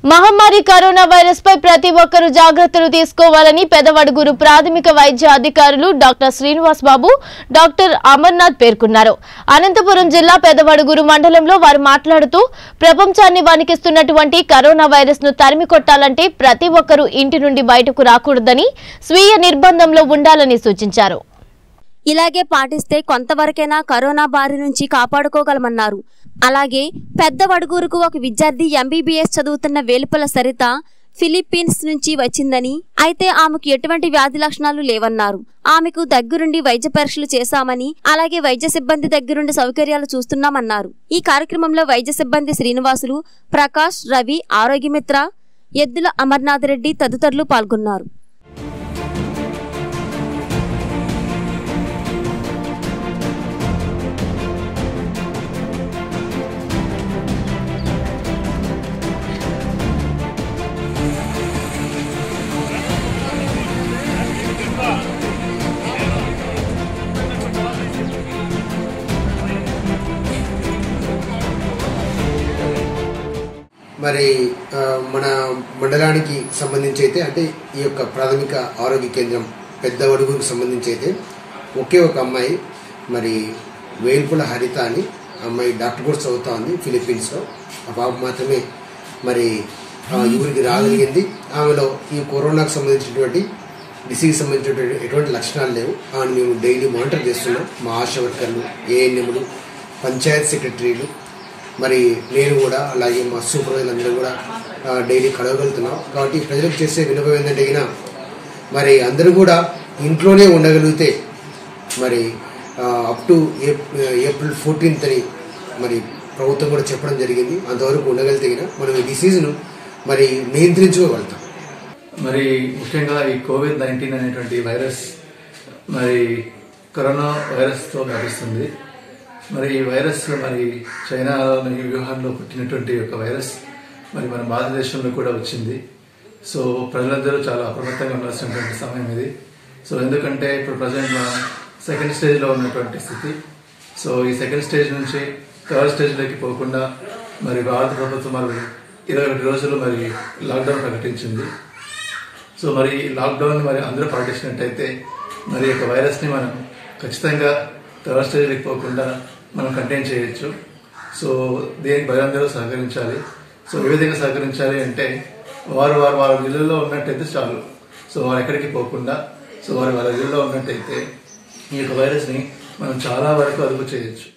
మహమ్మారి corona virus పై ప్రతి ఒక్కరూ జాగ్రత్తలు తీసుకోవాలని పెదవడుగురు ప్రాథమిక వైద్య అధికారులు డాక్టర్ శ్రీనివాస్ బాబు డాక్టర్ అమర్నాథ్ పేర్కొన్నారు అనంతపురం జిల్లా పెదవడుగురు మండలంలో వారు మాట్లాడుతూ ప్రపంచాన్ని వణికిస్తున్నటువంటి కరోనా వైరస్ ను తరిమి కొట్టాలంటే ప్రతి ఒక్కరూ ఇంటి నుండి బయటకు రాకూడదని స్వీయ నిర్బంధంలో ఉండాలని సూచించారు ఇలాగే పాటిస్తే కొంతవరకైనా కరోనా బారి నుంచి కాపాడుకోగలమన్నారు అలాగే పెద్ద వడుగూరుకు ఒక విద్యార్థి ఎంబీబీఎస్ చదువుతున్న వేలుపల సరిత ఫిలిప్పీన్స్ నుంచి వచ్చిందని అయితే ఆమెకు ఎటువంటి వ్యాధి లక్షణాలు లేవన్నారు ఆమెకు దగ్గరుండి వైద్య పరీక్షలు చేశామని అలాగే వైద్య సిబ్బంది దగ్గరుండి సౌకర్యాలు చూస్తున్నామన్నారు ఈ కార్యక్రమంలో వైద్య సిబ్బంది శ్రీనివాసులు ప్రకాష్ రవి ఆరోగ్యమిత్ర ఎద్దుల అమర్నాథ్ రెడ్డి తదితరులు పాల్గొన్నారు మరి ఆ, మన మండలానికి సంబంధించి అయితే అంటే ఈ యొక్క ప్రాథమిక ఆరోగ్య కేంద్రం పెద్ద వడుగుకు సంబంధించి అయితే ఒకే ఒక అమ్మాయి మరి వేల్పుల హరిత అని అమ్మాయి డాక్టర్ కోర్స్ చదువుతా ఉంది ఫిలిప్పీన్స్లో ఆ బాబు మాత్రమే మరి ఆ, ఈ ఊరికి రాగలిగింది ఆమెలో ఈ కరోనాకు సంబంధించినటువంటి డిసీజ్ సంబంధించినటువంటి ఎటువంటి లక్షణాలు లేవు ఆమెను మేము డైలీ మానిటర్ చేస్తున్నాం మా ఆశా వర్కర్లు ఏఎన్ఎంలు పంచాయత్ సెక్రటరీలు మరి నేను కూడా అలాగే మా సూపర్వైజర్ అందరూ కూడా ఆ, డైలీ కలవగలుగుతున్నాం కాబట్టి ప్రజలకు చేసే వినపం ఏంటంటే గిన మరి అందరూ కూడా ఇంట్లోనే ఉండగలిగితే మరి అప్ టు ఏప్రిల్ ఫోర్టీన్త్ అని మరి ప్రభుత్వం కూడా చెప్పడం జరిగింది అంతవరకు ఉండగలిగితే గిన మనం ఈ డిసీజ్ను మరి నియంత్రించుకోగలుగుతాం మరి ముఖ్యంగా ఈ కోవిడ్ నైన్టీన్ అనేటువంటి వైరస్ మరి కరోనా వైరస్తో వ్యాపిస్తుంది మరి ఈ వైరస్ మరి చైనాలోని వ్యూహాన్లో పుట్టినటువంటి ఒక వైరస్ మరి మన భారతదేశంలో కూడా వచ్చింది సో ప్రజలందరూ చాలా అప్రమత్తంగా ఉండాల్సినటువంటి సమయం ఇది సో ఎందుకంటే ఇప్పుడు ప్రజెంట్ మనం సెకండ్ స్టేజ్లో ఉన్నటువంటి స్థితి సో ఈ సెకండ్ స్టేజ్ నుంచి థర్డ్ స్టేజ్లోకి పోకుండా మరి భారత ప్రభుత్వం మరి ఇరవై ఒకటి రోజులు మరి లాక్డౌన్ ప్రకటించింది సో మరి ఈ లాక్డౌన్ మరి అందరూ పాటించినట్టయితే మరి ఈ యొక్క వైరస్ని మనం ఖచ్చితంగా థర్డ్ స్టేజ్కి పోకుండా మనం కంటైన్ చేయొచ్చు సో దీనికి ప్రజలందరూ సహకరించాలి సో ఏ విధంగా సహకరించాలి అంటే వారు వారు వాళ్ళ ఇళ్ళల్లో ఉన్నట్టయితే చాలు సో వారు ఎక్కడికి పోకుండా సో వారు వాళ్ళ ఇళ్ళల్లో ఉన్నట్టయితే ఈ యొక్క వైరస్ని మనం చాలా వరకు అదుపు చేయొచ్చు